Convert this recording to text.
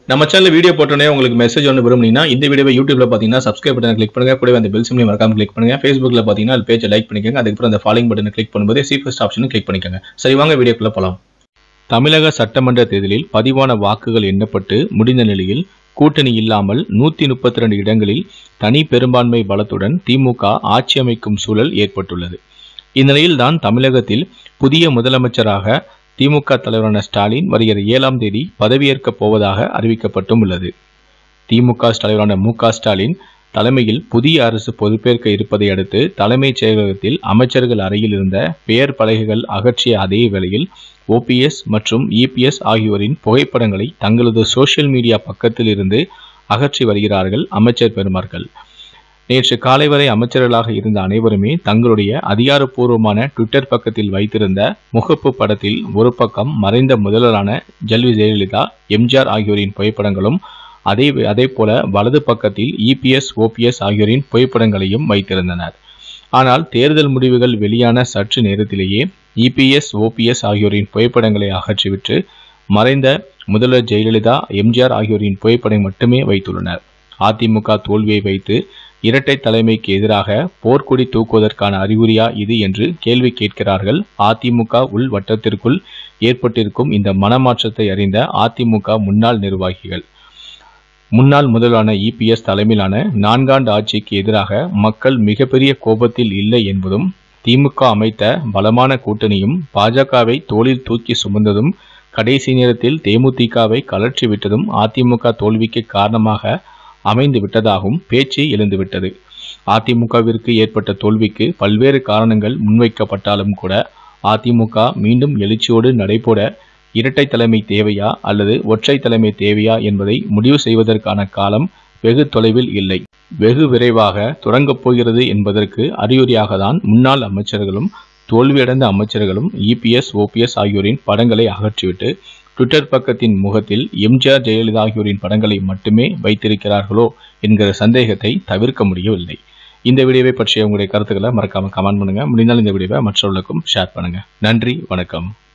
நம்ம channel video போட்டோன்னே உங்களுக்கு மெசேஜ் ஒன்று விரும்புனீங்கன்னா இந்த வீடியோவை யூடியூப்ல பார்த்தீங்கன்னா சப்ஸ்கிரைப் பட்டனை கிளிக் பண்ணுங்க கூடவே அந்த பெல் சிம்லையும் மறக்காம கிளிக் பண்ணுங்க ஃபேஸ்புக்ல பார்த்தீங்கன்னா அது பேஜை லைக் பண்ணிக்கோங்க அதுக்கப்புறம் அந்த ஃபாலோயிங் பட்டனை கிளிக் பண்ணும்போது சி ஃபர்ஸ்ட் ஆப்ஷனும் கிளிக் பண்ணிக்கோங்க சரி வாங்க வீடியோக்குள்ள போலாம் தமிழக சட்டமன்ற தேர்தலில் பதிவான வாக்குகள் எண்ணப்பட்டு முடிந்த நிலையில் கூட்டணி இல்லாமல் நூத்தி முப்பத்தி ரெண்டு இடங்களில் தனி பெரும்பான்மை பலத்துடன் திமுக ஆட்சி அமைக்கும் சூழல் ஏற்பட்டுள்ளது இந்நிலையில்தான் தமிழகத்தில் புதிய முதலமைச்சராக திமுக தலைவரான ஸ்டாலின் வருகிற ஏழாம் தேதி பதவியேற்கப் போவதாக அறிவிக்கப்பட்டும் உள்ளது திமுக தலைவரான மு க ஸ்டாலின் தலைமையில் புதிய அரசு பொறுப்பேற்க இருப்பதை அடுத்து தலைமைச் செயலகத்தில் அமைச்சர்கள் அறையில் இருந்த பெயர் பலகைகள் அகற்றிய அதே வேளையில் ஓபிஎஸ் மற்றும் இபிஎஸ் ஆகியோரின் புகைப்படங்களை தங்களது சோஷியல் மீடியா பக்கத்தில் இருந்து அகற்றி வருகிறார்கள் அமைச்சர் பெருமார்கள் நேற்று காலை வரை அமைச்சர்களாக இருந்த அனைவருமே தங்களுடைய அதிகாரப்பூர்வமான ட்விட்டர் பக்கத்தில் வைத்திருந்த முகப்பு படத்தில் ஒரு பக்கம் மறைந்த முதல்வரான ஜெல்வி ஜெயலலிதா எம்ஜிஆர் ஆகியோரின் புகைப்படங்களும் அதே அதே போல வலது பக்கத்தில் இபிஎஸ் ஓபிஎஸ் ஆகியோரின் புகைப்படங்களையும் வைத்திருந்தனர் ஆனால் தேர்தல் முடிவுகள் வெளியான சற்று நேரத்திலேயே இபிஎஸ் ஓபிஎஸ் ஆகியோரின் புகைப்படங்களை அகற்றிவிட்டு மறைந்த முதல்வர் ஜெயலலிதா எம்ஜிஆர் ஆகியோரின் புகைப்படம் மட்டுமே வைத்துள்ளனர் அதிமுக தோல்வியை வைத்து இரட்டை தலைமைக்கு எதிராக போர்க்கொடி தூக்குவதற்கான அறிகுறியா இது என்று கேள்வி கேட்கிறார்கள் அதிமுக உள் வட்டத்திற்குள் ஏற்பட்டிருக்கும் இந்த மனமாற்றத்தை அறிந்த அதிமுக முன்னாள் நிர்வாகிகள் முன்னாள் முதல்வரான இபிஎஸ் தலைமையிலான நான்காண்டு ஆட்சிக்கு எதிராக மக்கள் மிகப்பெரிய கோபத்தில் இல்லை என்பதும் திமுக அமைத்த பலமான கூட்டணியும் பாஜகவை தோளில் தூக்கி சுமந்ததும் கடைசி நேரத்தில் தேமுதிகவை கலற்றி விட்டதும் அதிமுக தோல்விக்கு காரணமாக அமைந்து விட்டதாகவும் பேச்சு எழுந்துவிட்டது அதிமுகவிற்கு ஏற்பட்ட தோல்விக்கு பல்வேறு காரணங்கள் முன்வைக்கப்பட்டாலும் கூட அதிமுக மீண்டும் எழுச்சியோடு நடைபோட இரட்டை தலைமை தேவையா அல்லது ஒற்றை தலைமை தேவையா என்பதை முடிவு செய்வதற்கான காலம் வெகு தொலைவில் இல்லை வெகு விரைவாக தொடங்கப் போகிறது என்பதற்கு அறிகுறியாக தான் முன்னாள் அமைச்சர்களும் தோல்வியடைந்த அமைச்சர்களும் இபிஎஸ் ஓபிஎஸ் ஆகியோரின் படங்களை அகற்றிவிட்டு ட்விட்டர் பக்கத்தின் முகத்தில் எம்ஜிஆர் ஜெயலலிதா ஆகியோரின் படங்களை மட்டுமே வைத்திருக்கிறார்களோ என்கிற சந்தேகத்தை தவிர்க்க முடியவில்லை இந்த வீடியோவை பற்றிய உங்களுடைய கருத்துக்களை மறக்காம கமெண்ட் பண்ணுங்க முடிந்தால் இந்த வீடியோவை மற்றவர்களுக்கும் ஷேர் பண்ணுங்க நன்றி வணக்கம்